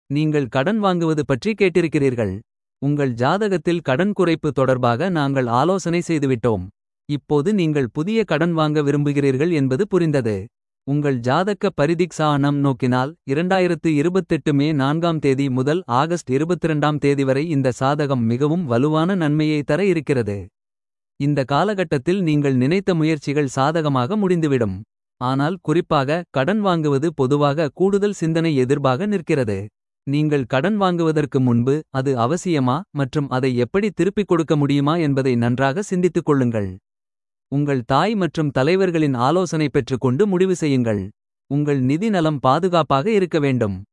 நீங்கள் கடன் வாங்குவது பற்றி கேட்டிருக்கிறீர்கள். உங்கள் ஜாதகத்தில் கடன் குறைப்பு தொடர்பாக நாங்கள் ஆலோசனை செய்துவிட்டோம். இப்போது நீங்கள் புதிய கடன் வாங்க விரும்புகிறீர்கள் என்பது புரிந்தது. உங்கள் ஜாதக்க பரிதிக்சானம் நோக்கினால் 2028 மே நான்காம் தேதி முதல் ஆகஸ்ட் 22ஆம் தேதி வரை இந்த சாதகம் மிகவும் வலுவான நன்மையை தர இருக்கிறது. இந்த காலகட்டத்தில் நீங்கள் நினைத்த முயற்சிகள் சாதகமாக முடிந்துவிடும். ஆனால் குறிப்பாக கடன் வாங்குவது பொதுவாக கூடுதல் சிந்தனை எதிர்பாக நிற்கிறது. நீங்கள் கடன் வாங்குவதற்கு முன்பு அது அவசியமா மற்றும் அதை எப்படி திருப்பிக் கொடுக்க முடியுமா என்பதை நன்றாக சிந்தித்துக் கொள்ளுங்கள். உங்கள் தாய் மற்றும் தலைவர்களின் ஆலோசனை பெற்றுக்கொண்டு முடிவு செய்யுங்கள். உங்கள் நிதி நலம் பாதுகாப்பாக இருக்க வேண்டும்.